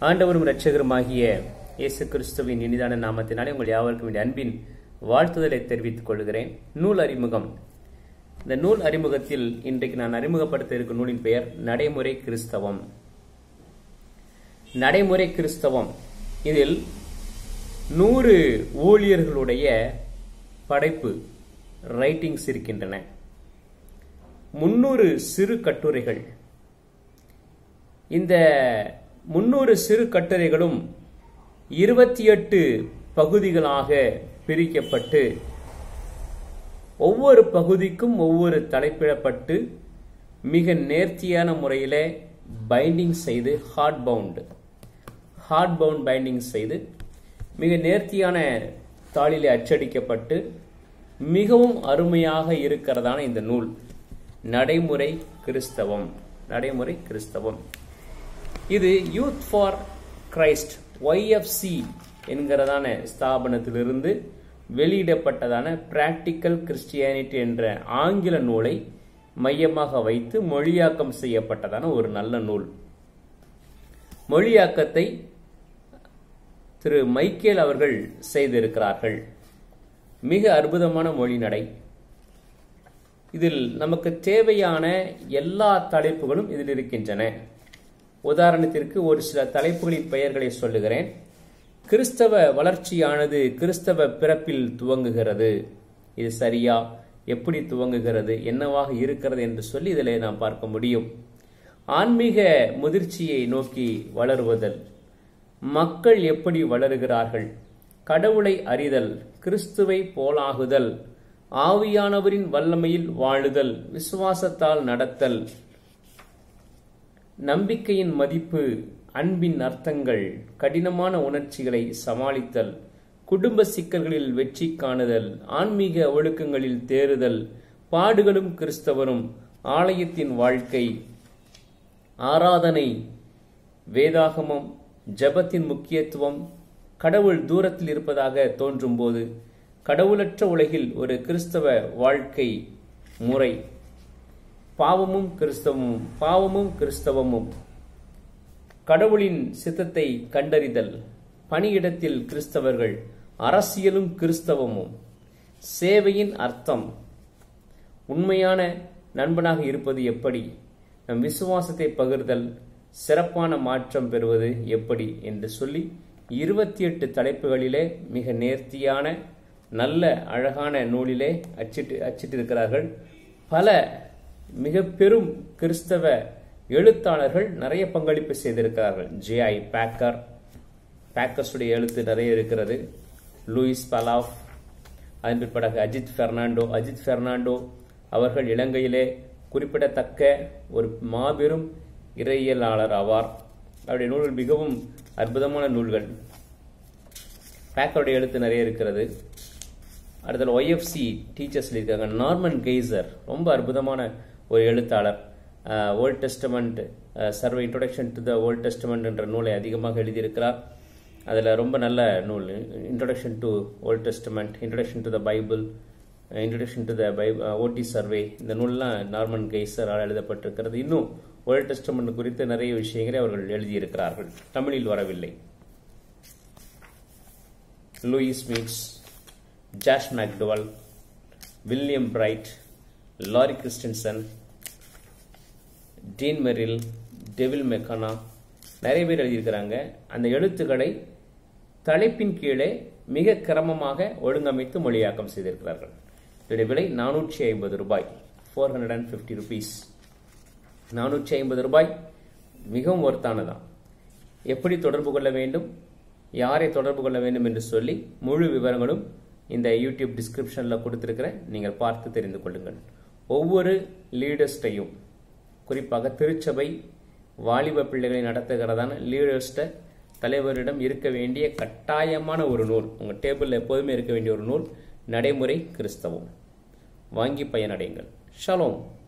ஆண்டவரும் இரட்சகருமாகிய இயேசு கிறிஸ்துவின் இனிதான நாமத்தினாலே உங்கள் யாவருக்கும் என் அன்பின் வாழ்த்துதலை தெரிவித்துக் கொள்கிறேன் நூல் அறிமுகம் இந்த நூல் அறிமுகத்தில் இன்றைக்கு நான் அறிமுகப்படுத்த இருக்கும் நூலின் பெயர் நடைமுறை கிறிஸ்தவம் நடைமுறை கிறிஸ்தவம் இதில் நூறு ஊழியர்களுடைய படைப்பு ரைட்டிங்ஸ் இருக்கின்றன முன்னூறு சிறு கட்டுரைகள் இந்த முன்னூறு சிறு கட்டுரைகளும் இருபத்தி எட்டு பகுதிகளாக பிரிக்கப்பட்டு ஒவ்வொரு பகுதிக்கும் ஒவ்வொரு தலைப்பிடப்பட்டு மிக நேர்த்தியான முறையில் பைண்டிங் செய்து hard bound hard bound binding செய்து மிக நேர்த்தியான தாளிலே அச்சடிக்கப்பட்டு மிகவும் அருமையாக இருக்கிறதான இந்த நூல் நடைமுறை கிறிஸ்தவம் நடைமுறை கிறிஸ்தவம் இது யூத் ஃபார் கிரைஸ்ட் ஒய்எஃப்சி என்கிறதான ஸ்தாபனத்திலிருந்து வெளியிடப்பட்டதான பிராக்டிக்கல் கிறிஸ்டியானிட்டி என்ற ஆங்கில நூலை மையமாக வைத்து மொழியாக்கம் செய்யப்பட்டதான ஒரு நல்ல நூல் மொழியாக்கத்தை திரு மைக்கேல் அவர்கள் செய்திருக்கிறார்கள் மிக அற்புதமான மொழி நடை இதில் நமக்கு தேவையான எல்லா தலைப்புகளும் இதில் இருக்கின்றன உதாரணத்திற்கு ஒரு சில தலைப்புகளின் பெயர்களை சொல்லுகிறேன் கிறிஸ்தவ வளர்ச்சியானது கிறிஸ்தவ பிறப்பில் துவங்குகிறது இது சரியா எப்படி துவங்குகிறது என்னவாக இருக்கிறது என்று சொல்லி இதில் நாம் பார்க்க முடியும் ஆன்மீக முதிர்ச்சியை நோக்கி வளருவதல் மக்கள் எப்படி வளருகிறார்கள் கடவுளை அறிதல் கிறிஸ்துவை போலாகுதல் ஆவியானவரின் வல்லமையில் வாழுதல் விசுவாசத்தால் நடத்தல் நம்பிக்கையின் மதிப்பு அன்பின் அர்த்தங்கள் கடினமான உணர்ச்சிகளை சமாளித்தல் குடும்ப சிக்கல்களில் வெற்றி காணுதல் ஆன்மீக ஒழுக்கங்களில் தேறுதல் பாடுகளும் கிறிஸ்தவரும் ஆலயத்தின் வாழ்க்கை ஆராதனை வேதாகமம் ஜபத்தின் முக்கியத்துவம் கடவுள் தூரத்தில் இருப்பதாக தோன்றும் போது கடவுளற்ற உலகில் ஒரு கிறிஸ்தவ வாழ்க்கை முறை பாவமும் கிறிஸ்தவமும் பாவமும் கிறிஸ்தவமும் கடவுளின் சித்தத்தை கண்டறிதல் பணியிடத்தில் கிறிஸ்தவர்கள் அரசியலும் கிறிஸ்தவமும் சேவையின் அர்த்தம் உண்மையான நண்பனாக இருப்பது எப்படி நம் விசுவாசத்தை பகிர்தல் சிறப்பான மாற்றம் பெறுவது எப்படி என்று சொல்லி இருபத்தி எட்டு தலைப்புகளிலே மிக நேர்த்தியான நல்ல அழகான நூலிலே அச்சிட்டு அச்சிட்டிருக்கிறார்கள் பல மிக பெரும் கிறிஸ்தவ எழுத்தாளர்கள் நிறைய பங்களிப்பு செய்திருக்கிறார்கள் ஜே ஐ பேக்கர் பேக்கர்ஸுடைய எழுத்து நிறைய இருக்கிறது லூயிஸ் பலாஃப் அதன் பிற்பாடாக அஜித் பெர்னாண்டோ அஜித் பெர்னாண்டோ அவர்கள் இலங்கையிலே குறிப்பிடத்தக்க ஒரு மாபெரும் இறையியலாளர் ஆவார் அவருடைய நூல்கள் மிகவும் அற்புதமான நூல்கள் பேக்கருடைய எழுத்து நிறைய இருக்கிறது அடுத்தது ஒய்எஃப்சி டீச்சர்ஸில் இருக்காங்க நார்மன் கெய்சர் ரொம்ப அற்புதமான ஒரு எழுத்தாளர் ஓல்ட் டெஸ்டமெண்ட் சர்வ introduction to the Old Testament என்ற நூலை அதிகமாக எழுதியிருக்கிறார் அதில் ரொம்ப நல்ல நூல் introduction to Old Testament introduction to the Bible introduction to the by OT survey இந்த நூல்லாம் நார்மன் கெய்சரால் எழுதப்பட்டிருக்கிறது இன்னும் ஓல்ட் டெஸ்டமெண்ட் குறித்து நிறைய விஷயங்களை அவர்கள் எழுதியிருக்கிறார்கள் தமிழில் வரவில்லை Louis Meets Josh McDowell William Bright Larry Christensen Dean Merrill டெவில் மெக்கானா நிறைய பேர் எழுதியிருக்கிறாங்க அந்த எழுத்துக்களை தலைப்பின் கீழே மிக கிரமமாக ஒழுங்கமைத்து மொழியாக்கம் செய்திருக்கிறார்கள் இதனுடைய விலை நானூற்றி ஐம்பது ரூபாய் four hundred and fifty rupees நானூற்றி ஐம்பது ரூபாய் மிகவும் ஒர்த்தானதான் எப்படி தொடர்பு கொள்ள வேண்டும் யாரை தொடர்பு கொள்ள வேண்டும் என்று சொல்லி முழு விவரங்களும் இந்த யூடியூப் டிஸ்கிரிப்ஷனில் கொடுத்துருக்கிறேன் நீங்கள் பார்த்து தெரிந்து கொள்ளுங்கள் ஒவ்வொரு லீடர்ஸ்டையும் குறிப்பாக திருச்சபை வாலிப பிள்ளைகளை நடத்துகிறதான லீடர்ஸ்ட தலைவரிடம் இருக்க வேண்டிய கட்டாயமான ஒரு நூல் உங்கள் டேபிளில் எப்போதுமே இருக்க வேண்டிய ஒரு நூல் நடைமுறை கிறிஸ்தவம் வாங்கி பயனடைங்கள் ஷலோம்